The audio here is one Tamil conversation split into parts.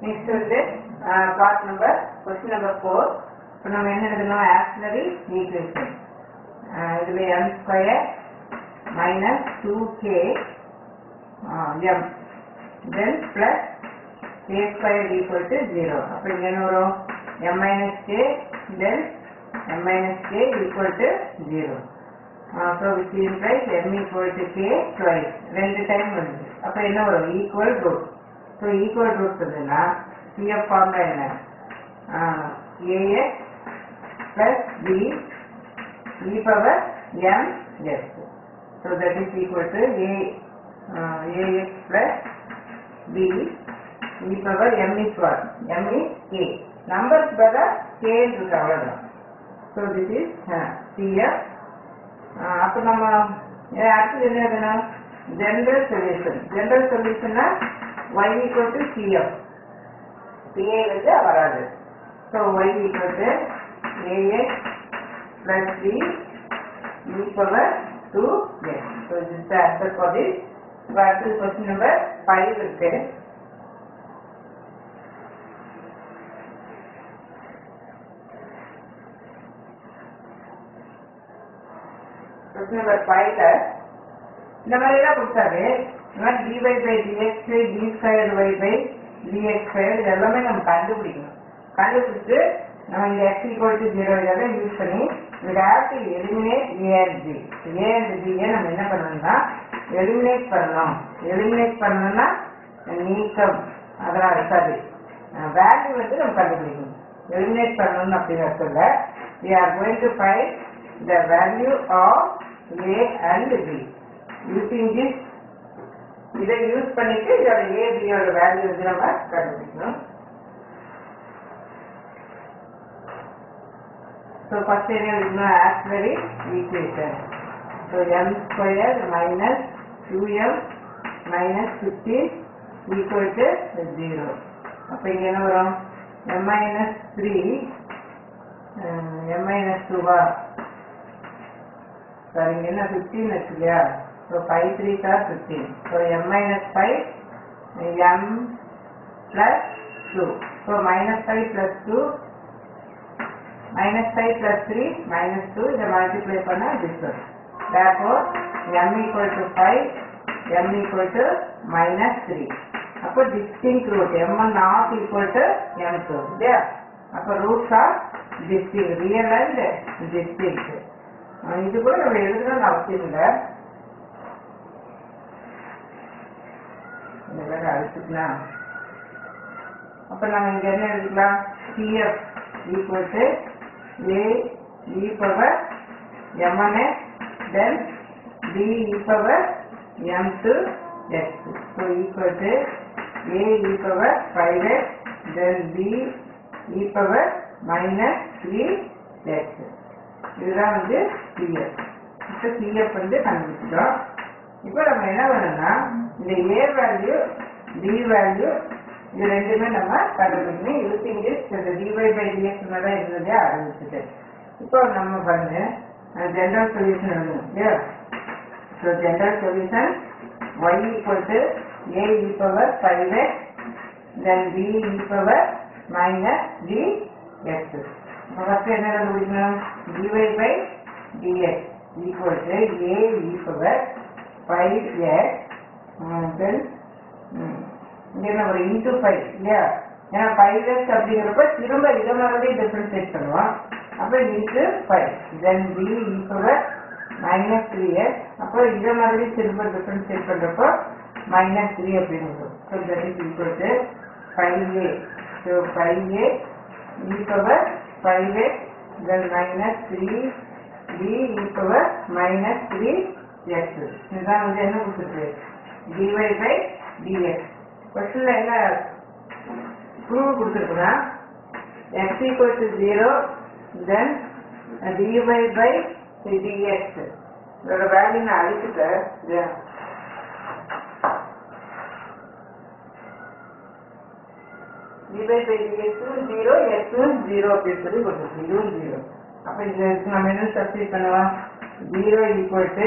நெக்ஸ்ட் வந்து part number question number four இப்போ நம்ம என்ன எழுதணும் ஆக்சிலரி ஈக்குவேஷன் இதுல M square minus two K M then plus K square equal to zero அப்போ இங்க என்ன வரும் M minus K then M minus K equal to zero so which implies M equal to K twice ரெண்டு டைம் வருது அப்போ என்ன வரும் equal root so equal root இருந்ததுன்னா சிஎஃப் ஃபார்ம்ல என்ன A X plus B E power M S so that is equal to A A X plus B E power M is what M is K numbers பதிலாக கே இருக்கு அவ்வளோதான் ஸோ திஸ் இஸ் சிஎஃப் அப்போ நம்ம ஏ, அடுத்தது என்ன எழுதணும் ஜெனரல் சொல்யூஷன் ஜெனரல் சொல்யூஷன்னா Y equal to CF PI வந்து வராது so Y equal to A X plus B E power two X so this the answer for this இப்போ அடுத்தது கொஸ்டின் நம்பர் ஃபைவ் இருக்கு கொஸ்டின் நம்பர் ஃபைவ்ல இந்த மாதிரி எல்லாம் கொடுத்தாரு இந்த மாதிரி D Y by D X D square Y by D X square இது எல்லாமே நம்ம கண்டுபிடிக்கணும் கண்டுபிடிச்சு நம்ம இந்த எக்ஸ் ஈக்குவல் டு ஜீரோ இதெல்லாம் யூஸ் பண்ணி we have to eliminate a and b a and b யை நம்ம என்ன பண்ணணும்னா எலிமினேட் பண்ணணும் எலிமினேட் பண்ணணும்னா நீக்கம் அதெல்லாம் இருக்காது வேல்யூ வந்து நம்ம கண்டுபிடிக்கணும் எலிமினேட் பண்ணணும் அப்படின்னு அர்த்தம் we are going to find the value of a and b using this இதை யூஸ் பண்ணிட்டு இதோட a b யோட வேல்யூ வந்து நம்ம கண்டுபிடிக்கணும் So first area is no auxiliary equation. So m square minus 2m minus 15 equal to 0. அப்ப இங்க என்ன வரும் m minus 3 அஹ், m minus 2 வா சாரி இங்க என்ன 15 இருக்கு இல்லையா so five three sir fifteen so M minus five M plus two so minus five plus two minus 5 plus 3 minus 2 இதை multiply பண்ணா this one. Therefore, m equal to 5, m equal to minus 3. அப்போ distinct root, m1 not equal to m2. இல்லையா? அப்போ roots are distinct, real and distinct. அஹ் இது கூட நம்ம எழுதணும்னு அவசியம் இல்லை இந்த வேலை அழிச்சுக்கலாம் அப்ப நம்ம இங்க என்ன எழுதிக்கலாம் cf equal to a e power m1x then b e power m2 x so equal to a e power 5x then b e power minus 3x இதுதான் வந்து cf இப்போ cf வந்து கண்டுபிடிச்சிட்டோம் இப்போ நம்ம என்ன பண்ணணும்னா இந்த a வேல்யூ b வேல்யூ இது ரெண்டுமே நம்ம கண்டுபிடிக்கணும் யூசிங் திஸ் இந்த டிவை பை டிஎக்ஸ் தான் இருந்ததே ஆரம்பிச்சுட்டு இப்போ நம்ம பண்ணு ஜென்ரல் சொல்யூஷன் எழுதணும் இல்லையா so general solution Y equal to A E power five X then B E power minus D X இப்போ ஃபஸ்ட்டு என்ன கண்டுபிடிக்கணும் D Y by D X equal to A E power five X then இங்க என்ன ஒரு இன்டூ ஃபைவ் இல்லையா ஏன்னா ஃபைவ் எக்ஸ் அப்படிங்கிறப்ப திரும்ப இதை மறுபடியும் டிஃபரன்ஷியேட் பண்ணுவோம் அப்போ into five then B equal minus three X அப்போ இதை மறுபடியும் திரும்ப டிஃபரன்ஷியேட் பண்ணுறப்போ மைனஸ் த்ரீ அப்படின்னு வரும் so that is equal to five A so five A equal five X then minus three B equal minus three X இதுதான் வந்து என்ன கொடுத்துருக்கு டிவை பை டிஎக்ஸ் கொஸ்டின்ல என்ன ப்ரூவ் கொடுத்துருக்குன்னா x equal to 0 then dy by dx இதோட வேல்யூ நான் அழிச்சுட்டேன் இது- dy by dx ம் 0 x ம் 0 அப்படின்னு சொல்லி கொடுத்துருக்கு இதுவும் 0 அப்ப இது நம்ம என்ன சப்ஸ்டிட் பண்ணுவோம் 0 equal to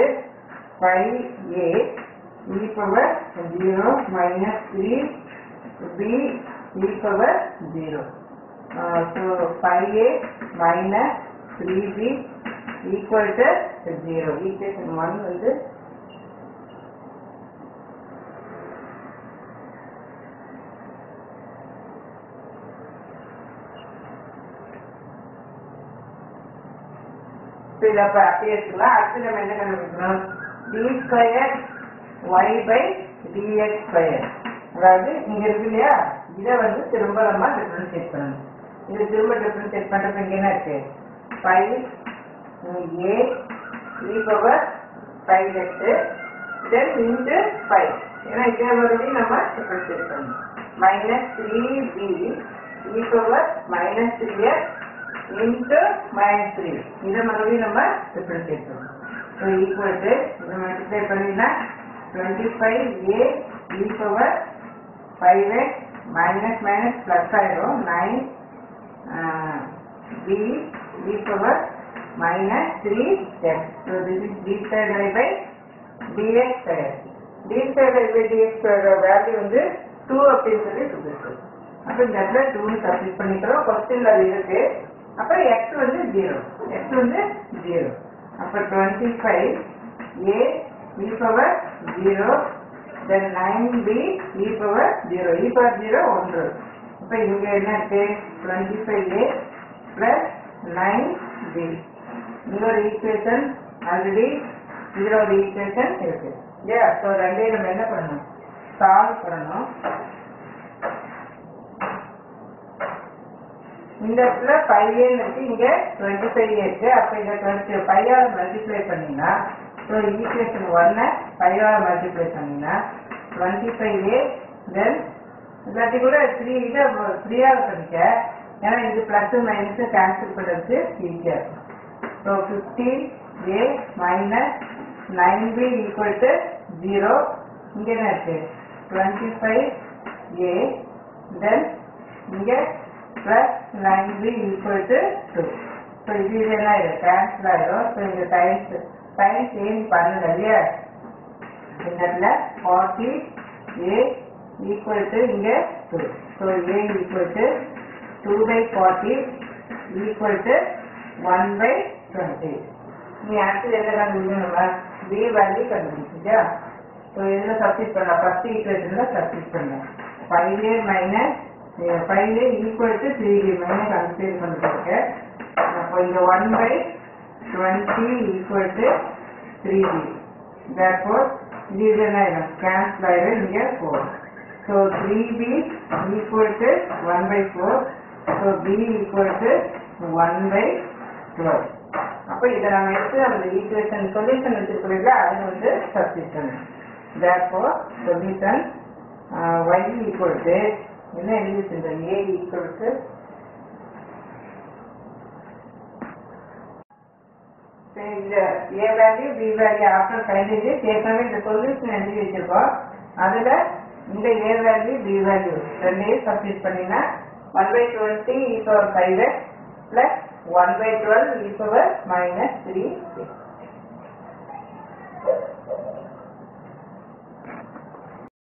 5a e power 0 minus 3 b e power 0 uh, so 5a minus 3b equal to 0 equation 1 வந்து So, இதை அப்ப அப்படியே எடுத்துக்கலாம் அடுத்து நம்ம என்ன கண்டுபிடிக்கணும் D square Y by D X square அதாவது இங்க இருக்கு இல்லையா இதை வந்து திரும்ப நம்ம டிஃபரன்ஷியேட் பண்ணணும் இது திரும்ப டிஃபரன்ஷியேட் பண்றதுக்கு இங்க என்ன இருக்கு five A E power five எட்டு தென் இன்ட்டு ஃபைவ் ஏன்னா இதே மறுபடியும் நம்ம டிஃபரன்ஷியேட் பண்ணணும் minus three B E power minus three X into minus three இதை மறுபடியும் நம்ம டிஃபரன்ஷியேட் பண்ணணும் ஸோ ஈக்குவல் டு இதை மல்டிப்ளை பண்ணினா twenty five A E power five X minus minus plus ஆயிரும் nine B E power minus three X so this is D square D Y by D X square D square D Y by D X square value வந்து டூ அப்படின்னு சொல்லி கொடுத்துருக்கு அப்போ இந்த இடத்துல டூன்னு சப்ஸ்டிட் பண்ணிக்கிறோம் கொஸ்டின்ல அது இருக்கு அப்புறம் எக்ஸ் வந்து ஜீரோ எக்ஸ் வந்து ஜீரோ அப்போ twenty five A E power zero then nine B E power zero E power zero ஒன்று அப்போ இங்கே என்ன இருக்கு twenty five A plus nine B இன்னொரு ஈக்குவேஷன் ஆல்ரெடி இதில் ஒரு ஈக்குவேஷன் இருக்கு இல்லையா ஸோ ரெண்டையும் நம்ம என்ன பண்ணணும் சால்வ் பண்ணணும் இந்த இடத்துல பையன் இருக்கு இங்க டுவெண்ட்டி ஃபைவ் இருக்கு அப்ப இந்த டுவெண்ட்டி பையால மல்டிப்ளை பண்ணீங்கன்னா ஸோ ஈக்குவேஷன் ஒன்னை பையால மல்டிப்ளை பண்ணீங்கன்னா டுவெண்ட்டி ஃபைவ் ஏ தென் இல்லாட்டி கூட த்ரீ இதை த்ரீயால் பண்ணிக்க ஏன்னா இது பிளஸ் மைனஸ் கேன்சல் பண்ணுறதுக்கு ஈஸியாக இருக்கும் so fifty A minus nine B equal to zero இங்கே என்ன இருக்கு டுவெண்ட்டி ஃபைவ் ஏ தென் இங்கே plus 9b equal to 2. So இது இது என்ன ஆயிடும் கேன்சல் ஆயிடும் ஸோ இந்த டைம்ஸ் டைம் சேஞ்ச் பண்ணல இல்லையா இந்த இடத்துல ஃபார்ட்டி ஏ ஈக்குவல் டு இங்கே two so A equal to two by forty equal to one by twenty நீ அடுத்தது என்ன கண்டுபிடிக்கணும் நம்ம பி வேல்யூ கண்டுபிடிச்சியா ஸோ இதில் சப்ஸ்டிட் பண்ணலாம் ஃபர்ஸ்ட் ஈக்குவேஷனில் சப்ஸ்டிட் பண்ணலாம் five A minus five equal to three D minus consider பண்ணிட்டு அப்போ இந்த one by twenty equal to three D therefore இது இது என்ன ஆயிடும் கேன்சல் ஆயிடும் இங்கே four so three B equal to one by four so B equal to one by twelve அப்போ இதை நம்ம எடுத்து அந்த ஈக்குவேஷன் சொல்யூஷன் வச்சிருக்கிறீங்களா அது வந்து substitution therefore solution Y equal to என்ன எழுதி வச்சிருந்தேன் ஏ ஈக்குவல் டு இந்த A value B value after finding ஏற்கனவே இந்த சொல்யூஷன் எழுதி வச்சிருக்கோம் அதுல இந்த ஏ வேல்யூ பி வேல்யூ ரெண்டையும் சப்ஸ்டிட் பண்ணினா one by twenty E power five plus one by twelve E power minus three six